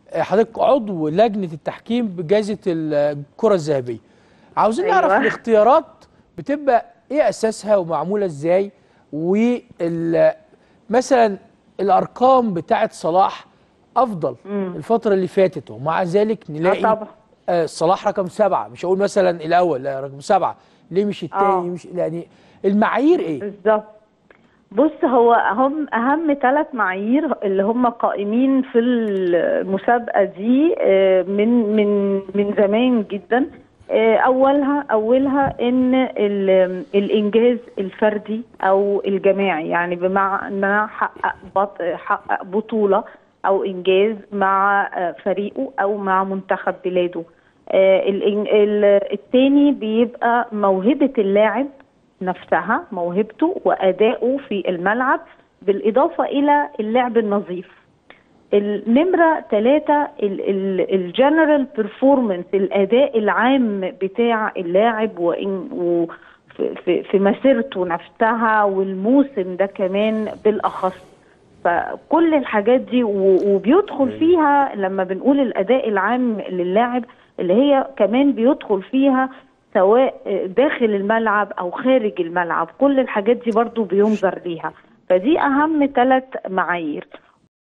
حضرتك عضو لجنه التحكيم بجائزه الكره الذهبيه عاوزين أيوة. نعرف الاختيارات بتبقى ايه اساسها ومعموله ازاي وال مثلا الارقام بتاعت صلاح افضل الفتره اللي فاتت ومع ذلك نلاقي طبعا. آه صلاح رقم سبعة مش هقول مثلا الاول لا رقم سبعة ليه مش التاني آه. مش يعني المعايير ايه بالظبط بص هو هم اهم ثلاث معايير اللي هم قائمين في المسابقه دي آه، من من من زمان جدا آه، اولها اولها ان ال- الانجاز الفردي او الجماعي يعني بمعنى حقق بط- حقق بطوله او انجاز مع آه، فريقه او مع منتخب بلاده آه، الإن- ال- التاني بيبقى موهبه اللاعب نفسها موهبته وأدائه في الملعب بالإضافة إلى اللعب النظيف النمرة ثلاثة الجنرال بيرفورمانس الأداء العام بتاع اللاعب وإن و في, في, في مسيرته نفسها والموسم ده كمان بالأخص فكل الحاجات دي و- وبيدخل فيها لما بنقول الأداء العام للاعب اللي هي كمان بيدخل فيها سواء داخل الملعب او خارج الملعب كل الحاجات دي برضو بينظر ليها فدي اهم ثلاث معايير